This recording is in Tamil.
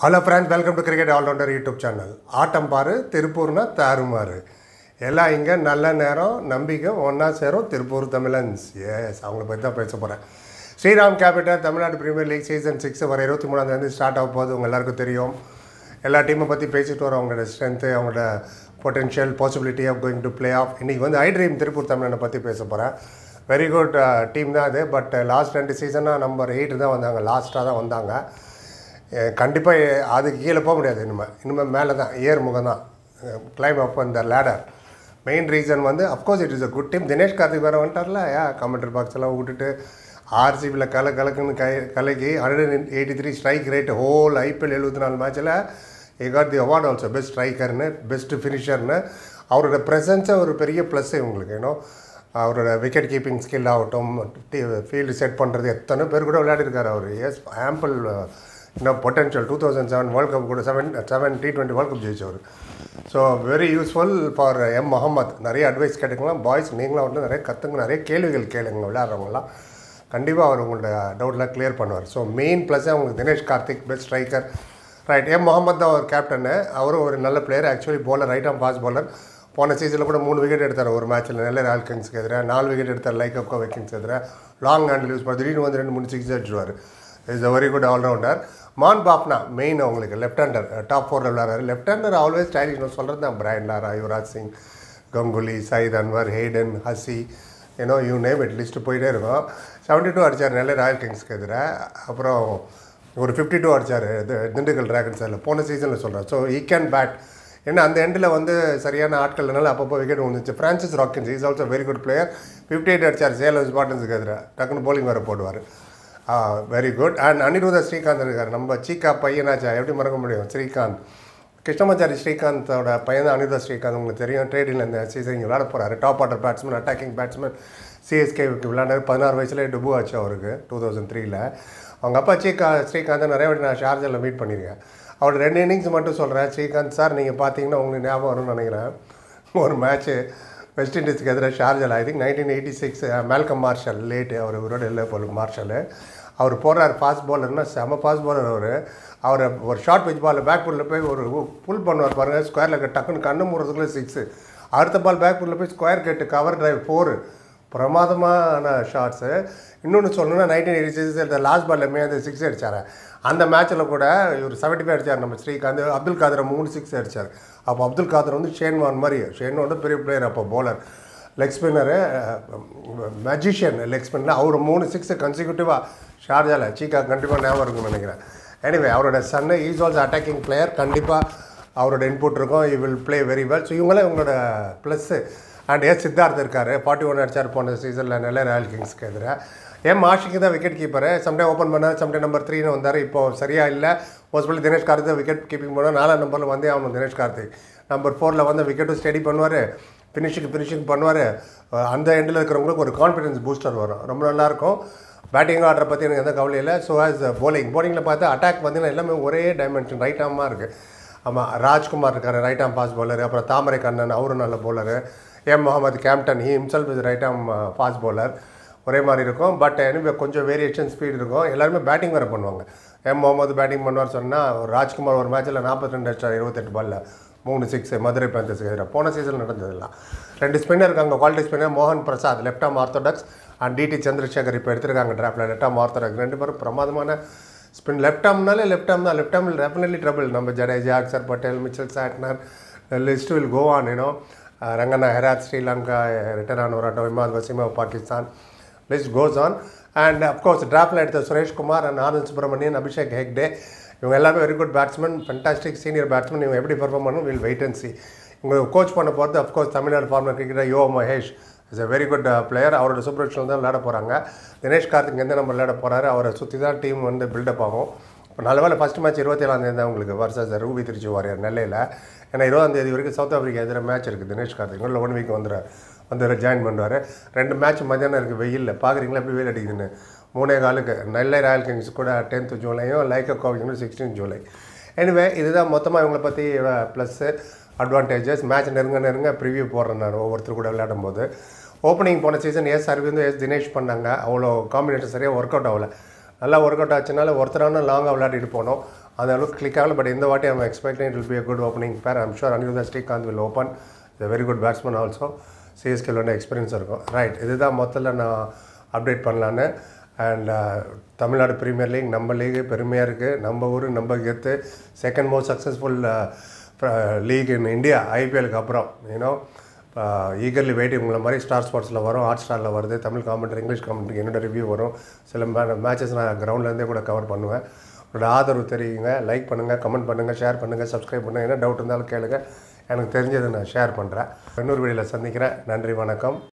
hello friends welcome to cricket allrounder YouTube channel ஆட்டம் பாரு திருப்பூர்னா தாறுமாறு எல்லாம் இங்கே நல்ல நேரம் நம்பிக்கை ஒன்றா சேரும் திருப்பூர் தமிழன்ஸ் எஸ் அவங்கள பற்றி தான் பேச போகிறேன் Sriram capital Tamil Nadu premier league season six வர இருபத்தி மூணாந்தேதி ஸ்டார்ட் ஆக போகுது உங்கள் எல்லாருக்கும் தெரியும் எல்லா டீமை பற்றி பேசிட்டு வரோம் அவங்களோட ஸ்ட்ரென்த்து அவங்களோட potential possibility of going to play off இன்றைக்கி வந்து ஐ ட்ரீம் திருப்பூர் தமிழனை பற்றி பேச போகிறேன் வெரி குட் டீம் தான் அது பட் லாஸ்ட் ரெண்டு சீசனாக நம்பர் எயிட் தான் வந்தாங்க லாஸ்ட்டாக தான் வந்தாங்க கண்டிப்பாக அதுக்கு கீழே போக முடியாது இனிமேல் இனிமேல் மேலே தான் ஏர் முகம் தான் கிளைம் அப் அந்த லேடர் மெயின் ரீசன் வந்து of course it is a good team Dinesh Karthik வேறு வந்துட்டார்ல யா கமெண்டர் பாக்ஸ் எல்லாம் விட்டுட்டு ஆர்சிபியில் கல கலக்குன்னு கை கலக்கி hundred eighty three strike rate whole IPL எழுபத்தி நாலு மேட்ச்சில் he got the award also best ஸ்ட்ரைக்கர்னு பெஸ்ட் ஃபினிஷர்னு அவரோட ப்ரெசன்ஸே ஒரு பெரிய ப்ளஸ் உங்களுக்கு ஏன்னோ அவரோட விக்கெட் கீப்பிங் ஸ்கில் ஆகட்டும் ஃபீல்டு செட் பண்ணுறது எத்தனை பேர் கூட விளையாடிருக்காரு அவர் எஸ் ஆம்பிள் இன்னும் potential two thousand seven world cup கூட seven seven T twenty world cup ஜெயிச்சவர் so very useful for M Mohammed நிறைய அட்வைஸ் கேட்டுக்கலாம் பாய்ஸ் நீங்களும் வந்து நிறைய கற்றுங்க நிறைய கேள்விகள் கேளுங்க விளையாடுறவங்களாம் கண்டிப்பாக அவர் உங்களோட டவுட்லாம் கிளியர் பண்ணுவார் ஸோ மெயின் ப்ளஸ்ஸே உங்களுக்கு Dinesh Karthik best striker right M Mohammed தான் ஒரு கேப்டனு அவரும் ஒரு நல்ல player actually bowler right arm fast bowler போன சீசனில் கூட மூணு விக்கெட் எடுத்தார் ஒரு மேட்ச்சில் நெல்லை ராயல் கிங்ஸ்க்கு எதிராக நாலு விக்கெட் எடுத்தார் லைக் அப்கோ விக்கிங்ஸ் எதிராக லாங் ஹேண்டில் யூஸ் பண்ணி திடீர்னு வந்து ரெண்டு மூணு சிக்ஸ் அடிச்சுவார் is a very good allrounder man பாப்னா மெயின் அவங்களுக்கு லெஃப்ட் ஹேண்டர் டாப் ஃபோரில் விளையாடுறாரு லெஃப்ட் ஹேண்டர் ஆல்வேஸ் ஸ்டைலிஷ் நான் சொல்கிறது தான் Brian Lara Yuvraj Singh Ganguly Saeed Anwar Hayden Hussey ஏன்னோ யூ நேம் இட் லிஸ்ட்டு போயிட்டே இருக்கும் செவன்ட்டி டூ அடித்தார் நெல்லை ராயல் கிங்ஸ்க்கு எதிராக அப்புறம் ஒரு ஃபிஃப்டி டூ அடித்தார் இது திண்டுக்கல் ட்ராகன்ஸ் அதில் போன சீசனில் சொல்கிறேன் ஸோ ஈ கேன் பேட் ஏன்னா அந்த எண்டில் வந்து சரியான ஆட்கள்னால அப்பப்போ விக்கெட் வந்துச்சு Francis Rokins is also very good player fifty eight அடிச்சார் சேலம் ஸ்பாட்டன்ஸுக்கு எதிராக டக்குன்னு bowling வேறு போடுவார் very good and Anirudha Srikanth இருக்கார் நம்ம சீக்கா பையனாச்சா எப்படி மறக்க முடியும் ஸ்ரீகாந்த் கிருஷ்ணமாச்சாரி ஸ்ரீகாந்தோட பையன் தான் அனிருத ஸ்ரீகாந்த் உங்களுக்கு தெரியும் ட்ரேடில் இந்த சீசன் இங்கே விளையாட போகிறாரு top order batsman attacking batsman சிஎஸ்கேவுக்கு விளையாண்டாரு பதினாறு வயசுல டுபு ஆச்சு அவருக்கு டூ தௌசண்ட் த்ரீல அவங்க அப்பா சீக்கா ஸ்ரீகாந்தை நிறைய வாட்டி நான் ஷார்ஜாவில் மீட் பண்ணியிருக்கேன் அவரோட ரெண்டு இன்னிங்ஸ் மட்டும் சொல்கிறேன் ஸ்ரீகாந்த் சார் நீங்கள் பார்த்தீங்கன்னா உங்களுக்கு ஞாபகம் வரும்னு நினைக்கிறேன் ஒரு மேட்ச்சு வெஸ்ட் இண்டீஸ்க்கு எதிராக ஷார்ஜல் I think nineteen eighty six Malcolm Marshall late அவர் இவரோட இல்லை போல் மார்ஷல் அவர் போடுறார் ஃபாஸ்ட் பாலர்னா செம ஃபாஸ்ட் பாலர் அவர் அவரை ஒரு ஷார்ட் பிச் பால் பேக் புல்லில் போய் ஒரு புல் பண்ணுவார் பாருங்கள் ஸ்கொயரில் டக்குன்னு கண்ணு மூடுறதுக்குள்ளே சிக்ஸு அடுத்த பால் பேக் புல்லில் போய் square cut cover drive four பிரமாதமான ஷாட்ஸு இன்னொன்று சொல்லணும்னா நைன்டீன் எயிட்டி சிக்ஸ் லாஸ்ட் பால்லுமே அந்த சிக்ஸ் அடித்தார் அந்த மேட்ச்சில் கூட இவர் செவன்ட்டி ஃபைவ் அடித்தார் நம்ம ஸ்ரீகாந்த் அப்துல் காதரை மூணு சிக்ஸ் அடித்தார் அப்போ அப்துல் காதர் வந்து ஷேன்வான் மாதிரி ஷேன்வான் பெரிய பிளேயர் அப்போ bowler leg spinner magician leg spinner அவர் மூணு சிக்ஸு கன்சிக்யூட்டிவாக ஷார்ஜாவில் சீக்கா கண்டிப்பாக ஞாபகம் இருக்கும்னு நினைக்கிறேன் எனிவே அவரோட son is also attacking player கண்டிப்பாக அவரோட இன்புட் இருக்கும் you will play very well so இவங்களே இவங்களோட ப்ளஸ்ஸு அண்ட் எஸ் சித்தார்த் இருக்கார் ஃபார்ட்டி ஒன் அடிச்சார் போன சீசனில் நெல்லை ராயல் கிங்ஸ்க்கு எதிராக எம் ஆஷிக்கு தான் விக்கெட் கீப்பரு சம்டே ஓப்பன் பண்ணார் சம்டே நம்பர் த்ரீன்னு வந்தார் இப்போ சரியாக இல்லை mostly Dinesh Karthik wicket keeping பண்ணால் நாலாம் நம்பரில் வந்தே ஆகணும் தினேஷ் கார்த்திக் நம்பர் ஃபோரில் வந்து விக்கெட்டும் ஸ்டடி பண்ணுவார் ஃபினிஷிங் ஃபினிஷிங் பண்ணுவார் அந்த எண்டில் இருக்கிறவங்களுக்கு ஒரு கான்ஃபிடன்ஸ் பூஸ்டர் வரும் ரொம்ப நல்லாயிருக்கும் பேட்டிங் ஆர்டரை பற்றி எனக்கு எந்த கவலையும் இல்லை ஸோ ஆஸ் bowling bowlingல பார்த்தா அட்டாக் பார்த்தீங்கன்னா எல்லாமே ஒரே டைமென்ஷன் ரைட் ஆமாக இருக்குது ஆமாம் ராஜ்குமார் இருக்கார் ரைட் ஆம் ஃபாஸ்ட் bowler அப்புறம் தாமரை கண்ணன் அவரும் நல்ல bowler M Mohammed captain he himself is right arm fast bowler ஒரே மாதிரி இருக்கும் பட் எனவே கொஞ்சம் வேரியேஷன் ஸ்பீட் இருக்கும் எல்லாருமே பேட்டிங் வேறு பண்ணுவாங்க எம் முகமது பேட்டிங் பண்ணுவார் சொன்னால் ராஜ்குமார் ஒரு மேட்ச்சில் நாற்பத்தி ரெண்டு அடிச்சார் இருபத்தெட்டு பால்ல மூணு சிக்ஸ் மதுரை பேந்தர்ஸுக்கு எதிராக போன சீசன் நடந்ததெல்லாம் ரெண்டு ஸ்பின்னர் இருக்காங்க குவாலிட்டி ஸ்பின்னர் மோகன் Prasad left arm orthodox and TD Chandrasekar இப்போ எடுத்திருக்காங்க ட்ராப்பில் லெஃப்ட் ஆம் ஆர்த்தோடாக்ஸ் ரெண்டு பேரும் பிரமாதமான ஸ்பின் லெஃப்ட் ஆம்னாலே லெஃப்ட் ஆம் தான் லெஃப்ட் ஆமில் டெஃபினெட்லி ட்ரபிள் நம்ம Jadeja Axar Patel Mitchell Santner list will go on you know Rangana Herath Sri Lanka return ஆனவராட்டம் இமாத் வசீமா Pakistan list goes on and of course டிராஃப்டில் எடுத்த சுரேஷ் குமார் அண்ட் ஆனந்த் சுப்ரமணியன் அபிஷேக் ஹெக்டே இவங்க எல்லாமே very good batsman fantastic senior batsman இவங்க எப்படி பெர்ஃபார்ம் பண்ணணும் வில் வெயிட் அண்ட் சி இவங்க கோச் பண்ண போகிறது அஃப்கோர்ஸ் தமிழ்நாடு ஃபார்மர் கிரிக்கெட்டர் யோ Mahesh is a very good player அவரோட சூப்பர்ஷனில் தான் விளையாட போகிறாங்க தினேஷ் கார்த்திக் எந்த நம்பர் விளையாட போகிறாரு அவரை சுற்றி தான் டீம் வந்து பில்டப் ஆகும் இப்போ நல்ல வேலை ஃபஸ்ட் மேட்ச் இருபத்தேழாம் தேதி தான் உங்களுக்கு வர்சஸ் ரூபி திருச்சி வாரியர் நெல்லையில் ஏன்னா இருபதாம் தேதி வரைக்கும் சவுத் ஆஃப்ரிக்கா எதிராக மேட்ச் இருக்குது தினேஷ் கார்த்திக் உள்ள ஒன் வீக் வந்துடுறார் வந்து ஜாயின் பண்ணுவார் ரெண்டு மேட்ச் மத்தியானம் இருக்குது வெயிலில் பார்க்குறீங்களா எப்படி வெயில் அடிக்குதுன்னு மூணே காலுக்கு நெல்லை ராயல் கிங்ஸ் கூட டென்த்து ஜூலையும் லைக்கா கோவிங் சிக்ஸ்டீன் ஜூலை எனிவே இதுதான் மொத்தமாக இவங்களை பற்றி ப்ளஸ்ஸு அட்வான்டேஜஸ் மேட்ச் நெருங்க நெருங்க ப்ரிவியூ போடுறேன் நான் ஒவ்வொருத்தர் கூட விளையாடும் போது ஓப்பனிங் போன சீசன் எஸ் அரவிந்தும் எஸ் தினேஷ் பண்ணாங்க அவ்வளோ காம்பினேஷன் சரியாக ஒர்க் அவுட் ஆகல நல்லா ஒர்க் அவுட் ஆச்சுனால ஒருத்தரான லாங்காக விளையாடிட்டு போனோம் அந்த அளவுக்கு கிளிக் ஆகல பட் இந்த வாட்டி I'm expecting it will be a good opening pair I'm sure Anirudha Srikanth will open the very good batsman also சிஎஸ்கேல வந்து எக்ஸ்பீரியன்ஸ் இருக்கும் ரைட் இதுதான் மொத்தத்தில் நான் அப்டேட் பண்ணலான்னு அண்ட் தமிழ்நாடு பிரீமியர் லீக் நம்ம லீக் பெருமையாக இருக்குது நம்ம ஊர் நம்ம கெத்து second most successful league in India ஐபிஎலுக்கு அப்புறம் யூனோ ஈகர்லி வெயிட்டிங் உங்களை மாதிரி ஸ்டார் ஸ்பாட்ஸில் வரும் ஹாட் ஸ்டாரில் வருது தமிழ் காமெண்ட்ரி இங்கிலீஷ் காமெண்ட்ரி என்னோட ரிவ்யூ வரும் சில மேட்சஸ் நான் கிரவுண்ட்லேருந்தே கூட கவர் பண்ணுவேன் உங்களோட ஆதரவு தெரியுங்க லைக் பண்ணுங்கள் கமெண்ட் பண்ணுங்கள் ஷேர் பண்ணுங்கள் சப்ஸ்கிரைப் பண்ணுங்கள் என்ன டவுட் இருந்தாலும் கேளுங்க எனக்கு தெரிஞ்சதை நான் ஷேர் பண்ணுறேன் இன்னொரு வீடியோவில் சந்திக்கிறேன் நன்றி வணக்கம்